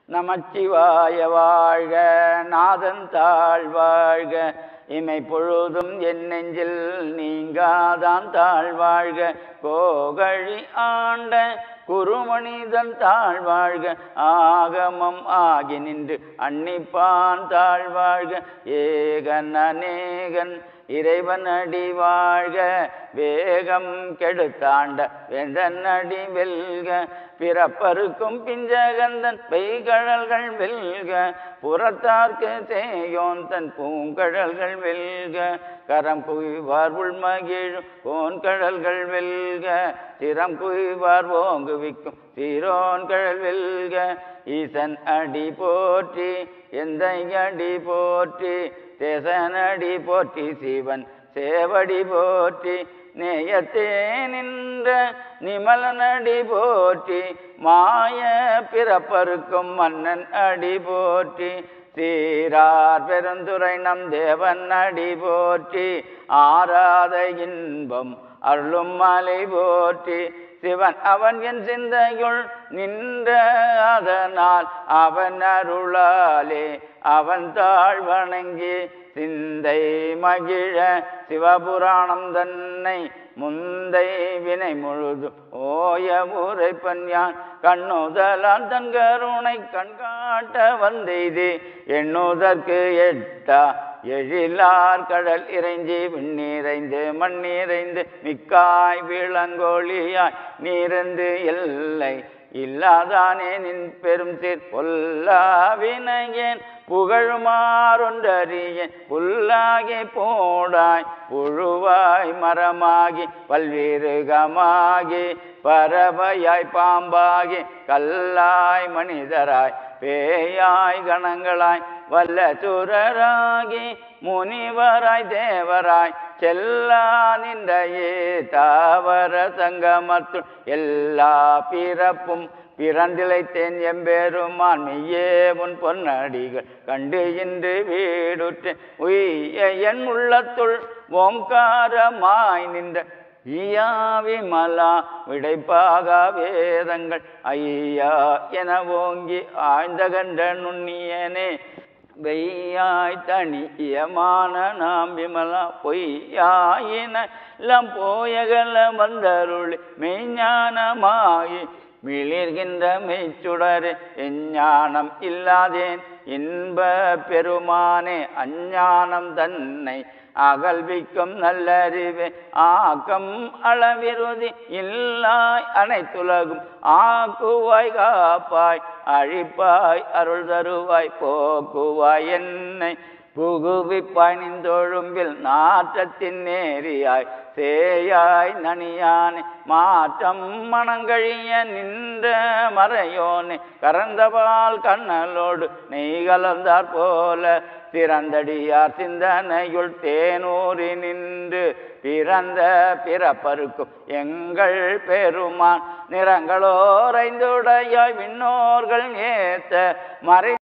நமச்சிவாய வாழ்க நாதன் தாழ் வாழ்க இமை பொழுதும் என் நெஞ்சில் நீங்காதான் தாழ் வாழ்க கோகழி ஆண்ட குருமனிதன் தாழ் வாழ்க ஆகமம் ஆகி நின்று அன்னிப்பான் தாழ் வாழ்க ஏகன் அநேகன் இறைவன் அடி வாழ்க வேகம் கெடுத்தாண்ட வேந்தன் அடி வெல்க பிறப்பருக்கும் பிஞ்சகந்தன் பெய்கழல்கள் வெல்க புறத்தார்க்கு தேயோன் தன் பூங்கழல்கள் வெல்க கரம் குவிவார் உள்மகிழும் கோன்கழல்கள் வெல்க சிரம் குவிவார் ஓங்குவிக்கும் சீரோன் கழல் வெல்க ஈசன் அடி போற்றி எந்த அடி போற்றி தேசனடி போற்றி சிவன் சேவடி போற்றி நேயத்தே நின்ற நிமலனடி போற்றி மாய பிறப்பருக்கும் மன்னன் அடி போற்றி சீரார் பெருந்துரை நம் தேவன் அடி போற்றி ஆராத இன்பம் அருளும் மலை போற்றி சிவன் அவன் என் சிந்தையுள் நின்ற அதனால் அவன் அருளாலே அவன் தாழ் வணங்கி சிந்தை மகிழ சிவபுராணம் தன்னை முந்தை வினை முழுதும் ஓய உரைப்பன் யான் கண்ணுதலான் தன் கருணை கண்காட்ட வந்தெய்து எண்ணுதற்கு எட்டா எழிலார் கடல் இறைஞ்சி விண்ணீரைந்து மண்ணீரைந்து மிக்காய் விளங்கோழியாய் நீரந்து எல்லை இல்லாதானே நின் பெரும் சீர் பொல்லாவினையேன் புகழுமாறொன்றறியேன் புல்லாகி போடாய் புழுவாய் மரமாகி பல்வேறுகமாகி பறவையாய் பாம்பாகி கல்லாய் மனிதராய் பேயாய் கணங்களாய் வல்ல சுரராகி முனிவராய் தேவராய் செல்லா நின்றையே தாவர சங்கமத்துள் எல்லா பிறப்பும் பிறந்திழைத்தேன் எம்பெருமான் மெய்யே உன் பொன்னடிகள் கண்டு இன்று வீடுற்றேன் உய்ய என் உள்ளத்துள் ஓங்காரமாய் நின்ற ஈயாவி மலா விடைப்பாக வேதங்கள் ஐயா என ஓங்கி ஆழ்ந்த கண்ட நுண்ணியனே வெய்யாய் தனியமான நாம் விமலா பொய்யாயின எல்லாம் போயகல வந்தருளி மெய்ஞானமாயி மிளிர்கின்ற மெய்ச்சுடரே எஞ்ஞானம் இல்லாதேன் இன்ப பெருமானே அஞ்ஞானம் தன்னை அகல்விக்கும் நல்லறிவே ஆக்கம் அளவிருதி இல்லாய் அனைத்துலகும் ஆக்குவாய் காப்பாய் அழிப்பாய் அருள் தருவாய் போக்குவாய் என்னை புகுவிப்பாய் நின்றொழும்பில் நாற்றத்தின் நேரியாய் சேயாய் நனியானே மாற்றம் மணங்கழிய நின்ற மறையோனே கறந்தபால் கண்ணலோடு நெய் கலந்தார் போல திறந்தடியார் சிந்தனையுள் தேனூறி நின்று பிறந்த பிறப்பருக்கும் எங்கள் பெருமான் நிறங்களோரைந்துடையாய் விண்ணோர்கள் ஏத்த மறை